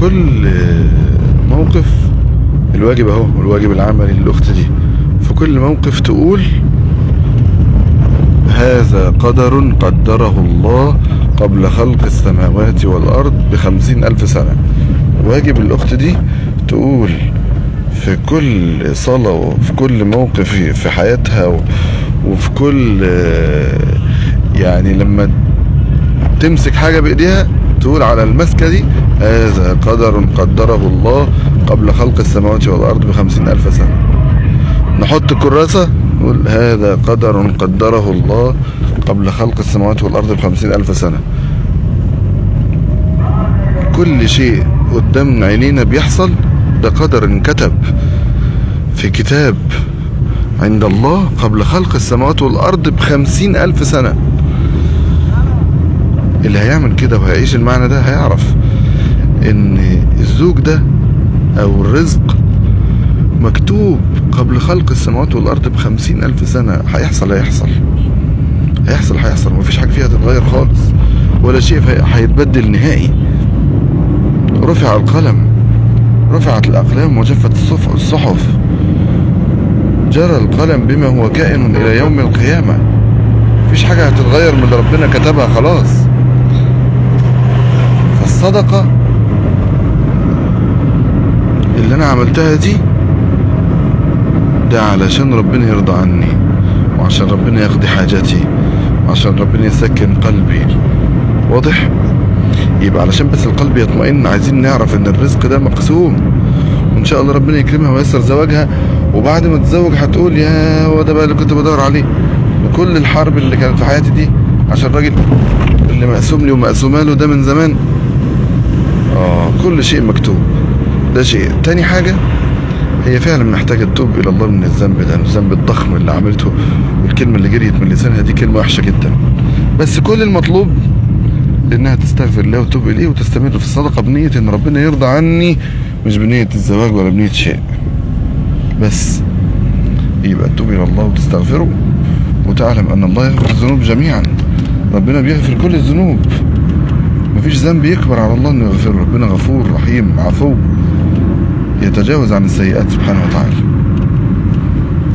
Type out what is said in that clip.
كل موقف الواجب اهو الواجب العملي للاخت دي في كل موقف تقول هذا قدر قدره الله قبل خلق السماوات والأرض بخمسين ألف سنة واجب الأخت دي تقول في كل صلاة وفي كل موقف في حياتها وفي كل يعني لما تمسك حاجة بإيديها تقول على المسكة دي هذا قدر قدره الله قبل خلق السماوات والأرض بخمسين ألف سنة نحط كراسة نقول هذا قدر قدره الله قبل خلق السماوات والأرض بخمسين ألف سنة كل شيء قدام عينينا بيحصل ده قدر انكتب في كتاب عند الله قبل خلق السماوات والأرض بخمسين ألف سنة اللي هيعمل كده وهيعيش المعنى ده هيعرف ان الزوج ده او الرزق مكتوب قبل خلق السماوات والارض بخمسين الف سنة هيحصل هيحصل هيحصل هيحصل مفيش حاجة فيها تتغير خالص ولا شيء هيتبدل نهائي رفع القلم رفعت الاقلام وجفت الصحف جرى القلم بما هو كائن الى يوم القيامة مفيش حاجة هتتغير من اللي ربنا كتبها خلاص فالصدقة اللي انا عملتها دي ده علشان ربنا يرضى عني وعشان ربنا يقضي حاجاتي وعشان ربنا يسكن قلبي واضح يبقى علشان بس القلب يطمئن عايزين نعرف ان الرزق ده مقسوم وان شاء الله ربنا يكرمها ويسر زواجها وبعد ما تتزوج هتقول يا هو ده بقى اللي كنت بدور عليه وكل الحرب اللي كانت في حياتي دي عشان الراجل اللي مقسوم لي ومقسومه له ده من زمان اه كل شيء مكتوب ده شيء تاني حاجة هي فعلا محتاجة تتوب إلى الله من الذنب ده الذنب الضخم اللي عملته والكلمة اللي جريت من لسانها دي كلمة وحشة جدا بس كل المطلوب إنها تستغفر الله وتوب إليه وتستمر في الصدقة بنية إن ربنا يرضى عني مش بنية الزواج ولا بنية شيء بس يبقى تتوب إلى الله وتستغفره وتعلم أن الله يغفر الذنوب جميعا ربنا بيغفر كل الذنوب مفيش ذنب يكبر على الله انه يغفر ربنا غفور رحيم عفو يتجاوز عن السيئات سبحانه وتعالى